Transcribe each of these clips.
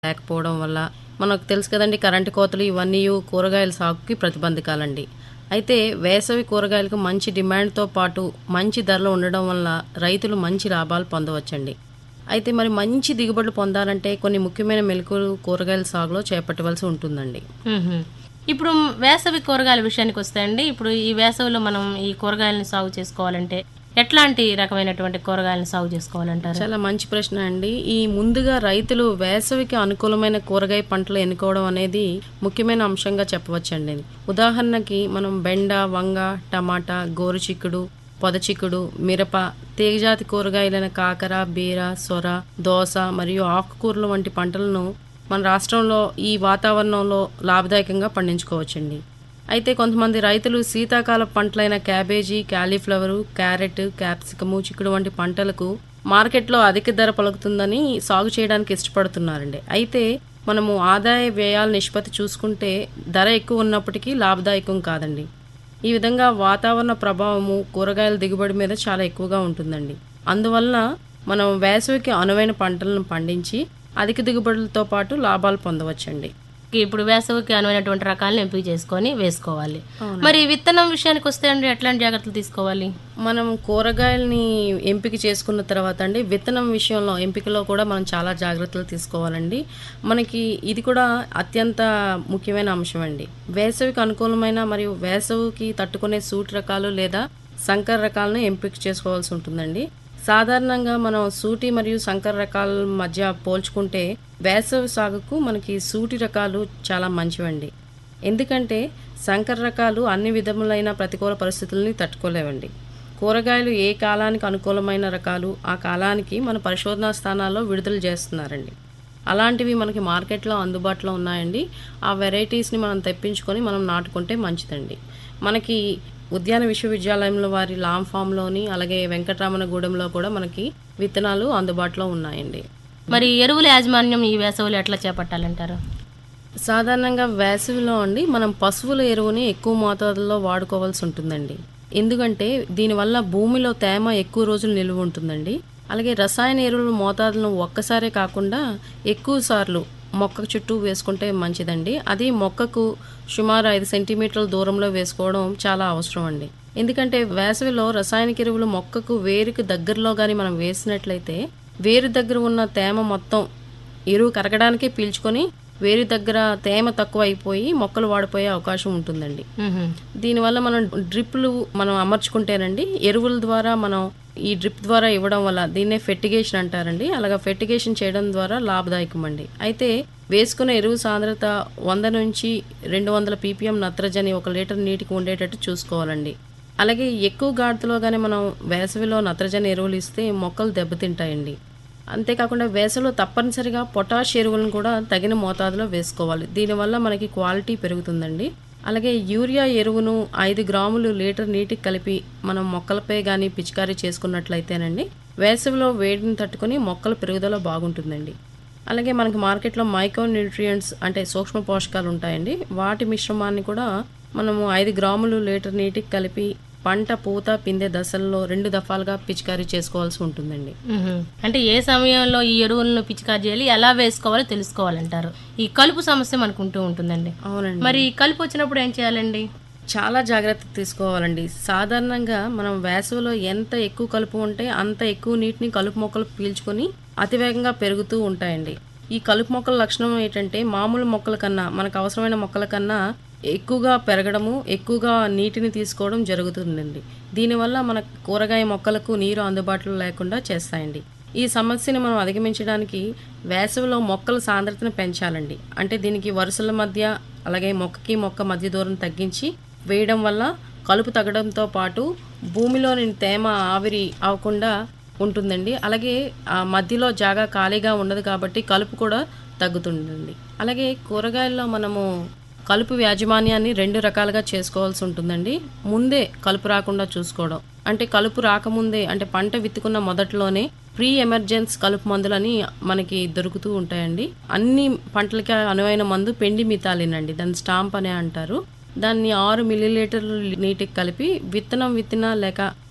లేకపోవడం వల్ల మనకు తెలుసు కదండి కరెంటు కోతలు ఇవన్నీ కూరగాయల సాగుకి ప్రతిబంధకాలండి అయితే వేసవి కూరగాయలకు మంచి డిమాండ్తో పాటు మంచి ధరలు ఉండడం వల్ల రైతులు మంచి లాభాలు పొందవచ్చండి అయితే మరి మంచి దిగుబడులు పొందాలంటే కొన్ని ముఖ్యమైన మెలకువలు కూరగాయల సాగులో చేపట్టవలసి ఉంటుందండి మ్మ్హ్మ్. ఇప్పుడు వేసవి కూరగాయల విషయానికి వస్తే అండి ఇప్పుడు ఈ వేసవిలో మనం ఈ కూరగాయలను సాగు చేసుకోవాలంటే ఎట్లాంటి రకమైనటువంటి కూరగాయలను సాగు చేసుకోవాలంటారు చాలా మంచి ప్రశ్న అండి ఈ ముందుగా రైతులు వేసవికి అనుకూలమైన కూరగాయ పంటలు ఎన్నుకోవడం అనేది ముఖ్యమైన అంశంగా చెప్పవచ్చండి ఉదాహరణకి మనం బెండ వంగ టమాటా గోరుచిక్కుడు పొదచిక్కుడు మిరప తీగజాతి కూరగాయలైన కాకర బీర సొర దోస మరియు ఆకుకూరలు వంటి పంటలను మన రాష్ట్రంలో ఈ వాతావరణంలో లాభదాయకంగా పండించుకోవచ్చండి అయితే కొంతమంది రైతులు శీతాకాల పంటలైన క్యాబేజీ క్యాలీఫ్లవరు క్యారెట్ క్యాప్సికము చిక్కుడు వంటి పంటలకు మార్కెట్లో అధిక ధర పలుకుతుందని సాగు చేయడానికి ఇష్టపడుతున్నారండి అయితే మనము ఆదాయ వ్యయాల నిష్పత్తి చూసుకుంటే ధర ఎక్కువ ఉన్నప్పటికీ లాభదాయకం కాదండి ఈ విధంగా వాతావరణ ప్రభావము కూరగాయల దిగుబడి మీద చాలా ఎక్కువగా ఉంటుందండి అందువలన మనం వేసవికి అనువైన పంటలను పండించి అధిక దిగుబడులతో పాటు లాభాలు పొందవచ్చండి ఇప్పుడు వేసవికి అనువైనటువంటి రకాలను ఎంపిక చేసుకొని వేసుకోవాలి మరి విత్తనం విషయానికి వస్తే అండి ఎట్లాంటి జాగ్రత్తలు తీసుకోవాలి మనం కూరగాయలని ఎంపిక చేసుకున్న తర్వాత అండి విత్తనం విషయంలో ఎంపికలో కూడా మనం చాలా జాగ్రత్తలు తీసుకోవాలండి మనకి ఇది కూడా అత్యంత ముఖ్యమైన అంశం అండి వేసవికి అనుకూలమైన మరియు వేసవికి తట్టుకునే సూట్ రకాలు లేదా సంకర రకాలను ఎంపిక చేసుకోవాల్సి ఉంటుందండి సాధారణంగా మనం సూటి మరియు సంకర రకాల మధ్య పోల్చుకుంటే వేసవి సాగుకు మనకి సూటి రకాలు చాలా మంచివండి ఎందుకంటే సంకర రకాలు అన్ని విధములైన ప్రతికూల పరిస్థితుల్ని తట్టుకోలేవండి కూరగాయలు ఏ కాలానికి అనుకూలమైన రకాలు ఆ కాలానికి మన పరిశోధనా స్థానాల్లో విడుదల చేస్తున్నారండి అలాంటివి మనకి మార్కెట్లో అందుబాటులో ఉన్నాయండి ఆ వెరైటీస్ని మనం తెప్పించుకొని మనం నాటుకుంటే మంచిదండి మనకి ఉద్యాన విశ్వవిద్యాలయంలో వారి లామ్ ఫామ్లోని అలాగే వెంకటరామనగూడెంలో కూడా మనకి విత్తనాలు అందుబాటులో ఉన్నాయండి మరి ఎరువుల యాజమాన్యం ఈ వేసవిలో ఎట్లా చేపట్టాలంటారు సాధారణంగా వేసవిలో అండి మనం పశువుల ఎరువుని ఎక్కువ మోతాదులో వాడుకోవాల్సి ఉంటుందండి ఎందుకంటే దీనివల్ల భూమిలో తేమ ఎక్కువ రోజులు నిలువ ఉంటుందండి అలాగే రసాయన ఎరువుల మోతాదులను ఒక్కసారే కాకుండా ఎక్కువ సార్లు మొక్క చుట్టూ వేసుకుంటే మంచిదండి అది మొక్కకు సుమారు ఐదు సెంటీమీటర్ల దూరంలో వేసుకోవడం చాలా అవసరం అండి ఎందుకంటే వేసవిలో రసాయనిక ఎరువులు మొక్కకు వేరుకు దగ్గరలో కానీ మనం వేసినట్లయితే వేరు దగ్గర ఉన్న తేమ మొత్తం ఎరువు కరగడానికే పీల్చుకొని వేరు దగ్గర తేమ తక్కువ అయిపోయి మొక్కలు వాడిపోయే అవకాశం ఉంటుందండి మ్మ్హ్మ్. దీనివల్ల మనం డ్రిప్లు మనం అమర్చుకుంటేనండి ఎరువుల ద్వారా మనం ఈ డ్రిప్ ద్వారా ఇవ్వడం వల్ల దీన్నే ఫెర్టిగేషన్ అంటారండి అలాగా ఫెర్టిగేషన్ చేయడం ద్వారా లాభదాయకం అండి అయితే వేసుకున్న ఎరువు సాంద్రత వంద నుంచి రెండు వందల పీపీఎం నత్రజని ఒక లీటర్ నీటికి ఉండేటట్టు చూసుకోవాలండి అలాగే ఎక్కువ గాఢతలో కానీ మనం వేసవిలో నత్రజని ఎరువులు ఇస్తే మొక్కలు దెబ్బతింటాయండి అంతేకాకుండా వేసవిలో తప్పనిసరిగా పొటాష్ ఎరువులను కూడా తగిన మోతాదులో వేసుకోవాలి దీనివల్ల మనకి క్వాలిటీ పెరుగుతుందండి అలాగే యూరియా ఎరువును ఐదు గ్రాములు లీటర్ నీటికి కలిపి మనం మొక్కలపై కానీ పిచికారీ చేసుకున్నట్లయితేనండి వేసవిలో వేడిని తట్టుకొని మొక్కల పెరుగుదల బాగుంటుందండి అలాగే మనకి మార్కెట్లో మైక్రో న్యూట్రియంట్స్ అంటే సూక్ష్మ పోషకాలు ఉంటాయండి వాటి మిశ్రమాన్ని కూడా మనము ఐదు గ్రాములు లీటర్ నీటికి కలిపి పంట పూత పిందె దశల్లో రెండు దఫాలుగా పిచికారీ చేసుకోవాల్సి ఉంటుందండి మ్మ్హ్మ్. అంటే ఏ సమయంలో ఈ ఎరువులను పిచికారి చేయాలి ఎలా వేసుకోవాలో తెలుసుకోవాలంటారు ఈ కలుపు సమస్య మనకు ఉంటూ ఉంటుందండి అవునండి మరి ఈ కలుపు వచ్చినప్పుడు ఏం చేయాలండి చాలా జాగ్రత్త తీసుకోవాలండి సాధారణంగా మనం వేసవిలో ఎంత ఎక్కువ కలుపు ఉంటే అంత ఎక్కువ నీటిని కలుపు మొక్కలు పీల్చుకొని అతివేగంగా పెరుగుతూ ఉంటాయండి ఈ కలుపు మొక్కల లక్షణం ఏంటంటే మామూలు మొక్కల కన్నా మనకు అవసరమైన మొక్కల కన్నా ఎక్కువగా పెరగడము ఎక్కువగా నీటిని తీసుకోవడం జరుగుతుందండి దీనివల్ల మన కూరగాయ మొక్కలకు నీరు అందుబాటులో లేకుండా చేస్తాయండి ఈ సమస్యని మనం అధిగమించడానికి వేసవిలో మొక్కల సాంద్రతను పెంచాలండి అంటే దీనికి వరుసల మధ్య అలాగే మొక్కకి మొక్క మధ్య దూరం తగ్గించి వేయడం వల్ల కలుపు తగ్గడంతో పాటు భూమిలోని తేమ ఆవిరి అవ్వకుండా ఉంటుందండి అలాగే ఆ మధ్యలో జాగా ఖాళీగా ఉండదు కాబట్టి కలుపు కూడా తగ్గుతుందండి అలాగే కూరగాయల్లో మనము కలుపు యాజమాన్యాన్ని రెండు రకాలుగా చేసుకోవాల్సి ఉంటుందండి ముందే కలుపు రాకుండా చూసుకోవడం అంటే కలుపు రాకముందే అంటే పంట విత్తుకున్న మొదట్లోనే ప్రీ ఎమర్జెన్స్ కలుపు మందులని మనకి దొరుకుతూ ఉంటాయండి అన్ని పంటలకి అనువైన మందు పెండి మితాలినండి దాన్ని స్టాంప్ అనే అంటారు దాన్ని ఆరు మిల్లీలీటర్లు నీటికి కలిపి విత్తనం విత్తిన లేక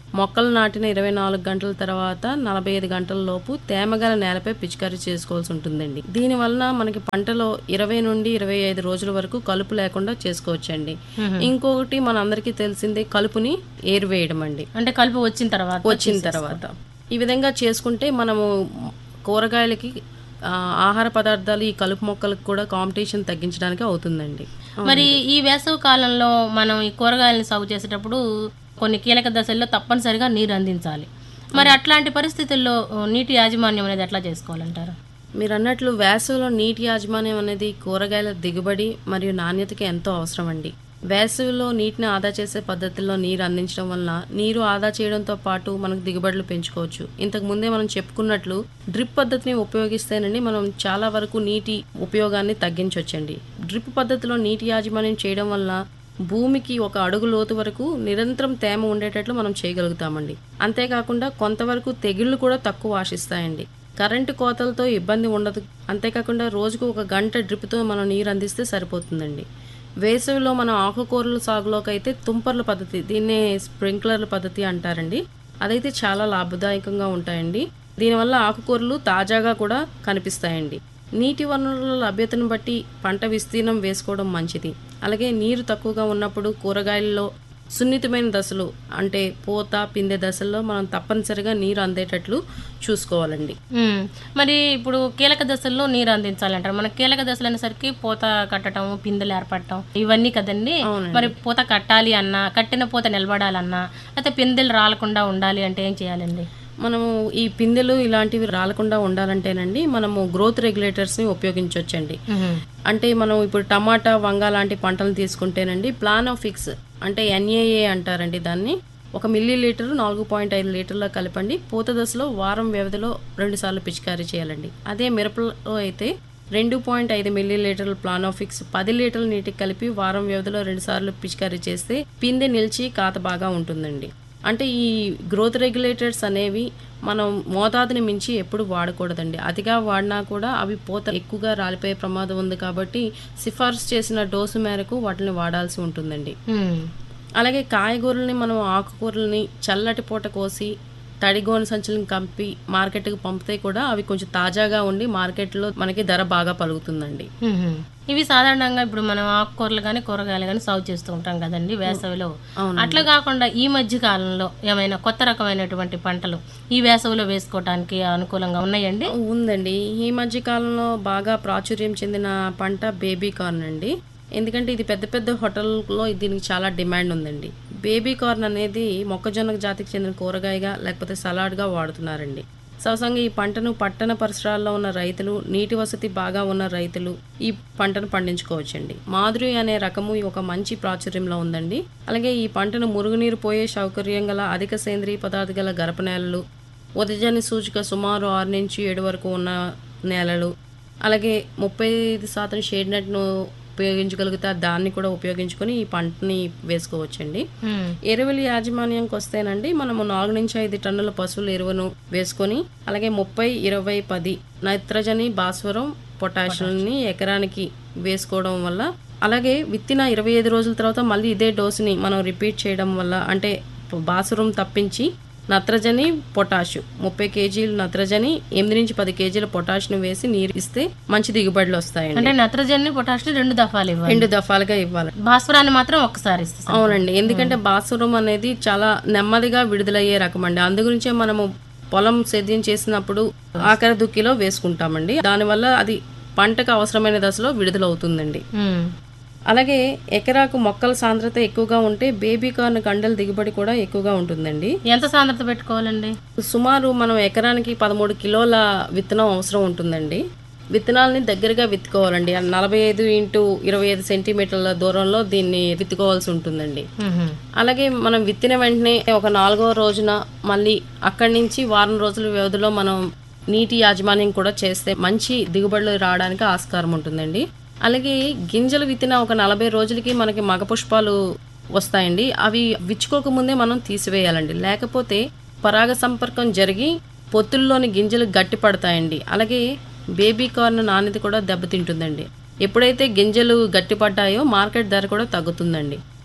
మొక్కలు నాటిన ఇరవై నాలుగు గంటల తర్వాత నలభై ఐదు గంటల లోపు తేమగల నేలపై పిచికారీ చేసుకోవాల్సి ఉంటుందండి దీని వలన మనకి పంటలో ఇరవై నుండి ఇరవై ఐదు రోజుల వరకు కలుపు లేకుండా చేసుకోవచ్చండి ఇంకొకటి మన అందరికీ తెలిసిందే కలుపుని ఏరువేయడం అండి అంటే కలుపు వచ్చిన తర్వాత వచ్చిన తర్వాత ఈ విధంగా చేసుకుంటే మనము కూరగాయలకి ఆ, ఆహార పదార్థాలు ఈ కలుపు మొక్కలకు కూడా కాంపిటీషన్ తగ్గించడానికి అవుతుందండి మరి ఈ వేసవి కాలంలో మనం ఈ కూరగాయలను సాగు చేసేటప్పుడు కొన్ని కీలక దశల్లో తప్పనిసరిగా నీరు అందించాలి మరి అట్లాంటి పరిస్థితుల్లో ఆ, నీటి యాజమాన్యం అనేది ఎట్లా చేసుకోవాలంటారు మీరు అన్నట్లు వేసవిలో నీటి యాజమాన్యం అనేది కూరగాయల దిగుబడి మరియు నాణ్యతకి ఎంతో అవసరం అండి వేసవిలో నీటిని ఆదా చేసే పద్ధతుల్లో నీరు అందించడం వలన నీరు ఆదా చేయడంతో పాటు మనకు దిగుబడులు పెంచుకోవచ్చు ఇంతకు ముందే మనం చెప్పుకున్నట్లు డ్రిప్ పద్ధతిని ఉపయోగిస్తేనండి మనం చాలా వరకు నీటి ఉపయోగాన్ని తగ్గించవచ్చండి డ్రిప్ పద్ధతిలో నీటి యాజమాన్యం చేయడం వలన భూమికి ఒక అడుగు లోతు వరకు నిరంతరం తేమ ఉండేటట్లు మనం చేయగలుగుతామండి అంతేకాకుండా కొంతవరకు తెగుళ్లు కూడా తక్కువ ఆశిస్తాయండి కరెంటు కోతలతో ఇబ్బంది ఉండదు అంతేకాకుండా రోజుకు ఒక గంట డ్రిప్తో మనం నీరు అందిస్తే సరిపోతుందండి వేసవిలో మనం ఆకుకూరల సాగులోకి అయితే తుంపర్ల పద్ధతి దీన్నే స్ప్రింక్లర్ల పద్ధతి అంటారండి అదైతే చాలా లాభదాయకంగా ఉంటాయండి దీనివల్ల ఆకుకూరలు తాజాగా కూడా కనిపిస్తాయండి నీటి వనరుల లభ్యతను బట్టి పంట విస్తీర్ణం వేసుకోవడం మంచిది అలాగే నీరు తక్కువగా ఉన్నప్పుడు కూరగాయల్లో సున్నితమైన దశలు అంటే పూత పిందె దశల్లో మనం తప్పనిసరిగా నీరు అందేటట్లు చూసుకోవాలండి ఉమ్, మరి ఇప్పుడు కీలక దశల్లో నీరు అందించాలంటారు మన కీలక దశలు అనేసరికి పూత కట్టడం పిందెలు ఏర్పడటం ఇవన్నీ కదండి మరి పూత కట్టాలి అన్నా కట్టిన పూత నిలబడాలన్నా అయితే పిందెలు రాలకుండా ఉండాలి అంటే ఏం చేయాలండి మనము ఈ పిందెలు ఇలాంటివి రాలకుండా ఉండాలంటేనండి మనము గ్రోత్ రెగ్యులేటర్స్ని ఉపయోగించవచ్చండి అంటే మనం ఇప్పుడు టమాటా వంగ లాంటి పంటలు తీసుకుంటేనండి ప్లాన్ ఆఫ్ ఫిక్స్ అంటే ఎన్ఏఏ అంటారండి దాన్ని ఒక మిల్లీ లీటర్ నాలుగు పాయింట్ ఐదు లీటర్ల కలపండి పూత దశలో వారం వ్యవధిలో రెండు సార్లు పిచికారీ చేయాలండి అదే మిరపలో అయితే రెండు పాయింట్ ఐదు మిల్లీ లీటర్ల ప్లానోఫిక్స్ పది లీటర్ల నీటికి కలిపి వారం వ్యవధిలో రెండు సార్లు పిచికారీ చేస్తే పిందె నిలిచి కాత బాగా ఉంటుందండి అంటే ఈ గ్రోత్ రెగ్యులేటర్స్ అనేవి మనం మోతాదుని మించి ఎప్పుడు వాడకూడదండి అతిగా వాడినా కూడా అవి పూత ఎక్కువగా రాలిపోయే ప్రమాదం ఉంది కాబట్టి సిఫార్సు చేసిన డోసు మేరకు వాటిని వాడాల్సి ఉంటుందండి ఉమ్, అలాగే కాయగూరల్ని మనం ఆకుకూరల్ని చల్లటి పూట కోసి తడిగోని సంచులను కంపి మార్కెట్కి పంపితే కూడా అవి కొంచెం తాజాగా ఉండి మార్కెట్లో మనకి ధర బాగా పలుకుతుందండి ఉమ్. ఇవి సాధారణంగా ఇప్పుడు మనం ఆకుకూరలు కానీ కూరగాయలు కానీ సాగు చేస్తూ ఉంటాం కదండి వేసవిలో అట్లా కాకుండా ఈ మధ్య కాలంలో ఏమైనా కొత్త రకమైనటువంటి పంటలు ఈ వేసవిలో వేసుకోవడానికి అనుకూలంగా ఉన్నాయండి ఉందండి ఈ మధ్య కాలంలో బాగా ప్రాచుర్యం చెందిన పంట బేబీ కార్న్ అండి ఎందుకంటే ఇది పెద్ద పెద్ద హోటల్లో దీనికి చాలా డిమాండ్ ఉందండి బేబీ కార్న్ అనేది మొక్కజొన్న జాతికి చెందిన కూరగాయగా లేకపోతే సలాడ్గా వాడుతున్నారండి సవసంగా ఈ పంటను పట్టణ పరిసరాల్లో ఉన్న రైతులు నీటి వసతి బాగా ఉన్న రైతులు ఈ పంటను పండించుకోవచ్చండి మాధురి అనే రకము ఒక మంచి ప్రాచుర్యంలో ఉందండి అలాగే ఈ పంటను మురుగునీరు పోయే సౌకర్యం గల అధిక సేంద్రీయ పదార్థ గల గరప నేలలు ఉదజని సూచిక సుమారు ఆరు నుంచి ఏడు వరకు ఉన్న నేలలు అలాగే ముప్పై ఐదు శాతం షేడ్ నెట్ను ఉపయోగించగలిగితే దాన్ని కూడా ఉపయోగించుకొని ఈ పంటని వేసుకోవచ్చండి ఉమ్, ఎరువుల యాజమాన్యంకి వస్తేనండి మనము నాలుగు నుంచి ఐదు టన్నుల పశువుల ఎరువును వేసుకొని అలాగే ముప్పై ఇరవై పది నైట్రజని భాస్వరం పొటాషియంని ఎకరానికి వేసుకోవడం వల్ల అలాగే విత్తిన ఇరవై ఐదు రోజుల తర్వాత మళ్ళీ ఇదే డోసుని మనం రిపీట్ చేయడం వల్ల అంటే భాస్వరం తప్పించి నత్రజని పొటాషు ముప్పై కేజీలు నత్రజని ఎనిమిది నుంచి పది కేజీల పొటాషును వేసి నీరు ఇస్తే మంచి దిగుబడులు వస్తాయండి అంటే నత్రజని పొటాషియం రెండు దఫాలు ఇవ్వాలి రెండు దఫాలుగా ఇవ్వాలి భాస్వరాన్ని మాత్రం ఒక్కసారి ఇస్తాం అవునండి ఎందుకంటే భాస్వరం అనేది చాలా నెమ్మదిగా విడుదలయ్యే రకం అండి అందు గురించే మనము పొలం సేద్యం చేసినప్పుడు ఆఖరి దుక్కిలో వేసుకుంటామండి దానివల్ల అది పంటకు అవసరమైన దశలో విడుదలవుతుందండి ఉమ్, అలాగే ఎకరాకు మొక్కల సాంద్రత ఎక్కువగా ఉంటే బేబీ కార్న్ గండల దిగుబడి కూడా ఎక్కువగా ఉంటుందండి ఎంత సాంద్రత పెట్టుకోవాలండి సుమారు మనం ఎకరానికి పదమూడు కిలోల విత్తనం అవసరం ఉంటుందండి విత్తనాలని దగ్గరగా విత్తుకోవాలండి నలభై ఐదు ఇంటూ ఇరవై ఐదు సెంటీమీటర్ల దూరంలో దీన్ని విత్తుకోవాల్సి ఉంటుందండి ఉహు, అలాగే మనం విత్తిన వెంటనే ఒక నాలుగో రోజున మళ్ళీ అక్కడి నుంచి వారం రోజుల వ్యవధిలో మనం నీటి యాజమాన్యం కూడా చేస్తే మంచి దిగుబడులు రావడానికి ఆస్కారం ఉంటుందండి అలాగే గింజలు విత్తిన ఒక నలభై రోజులకి మనకి మగ పుష్పాలు వస్తాయండి అవి విచ్చుకోకముందే మనం తీసివేయాలండి లేకపోతే పరాగ సంపర్కం జరిగి పొత్తుల్లోని గింజలు గట్టి పడతాయండి అలాగే బేబీ కార్న్ నాణ్యత కూడా దెబ్బతింటుందండి ఎప్పుడైతే గింజలు గట్టిపడ్డాయో మార్కెట్ ధర కూడా తగ్గుతుందండి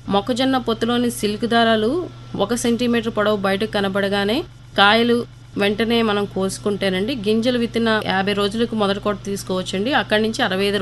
మొక్కజొన్న పొత్తులోని సిల్క్ దారాలు ఒక సెంటీమీటర్ పొడవు బయటకు కనబడగానే కాయలు వెంటనే మనం కోసుకుంటేనండి గింజలు విత్తిన యాభై రోజులకు మొదటి కోట తీసుకోవచ్చండి అక్కడి నుంచి అరవై ఐదు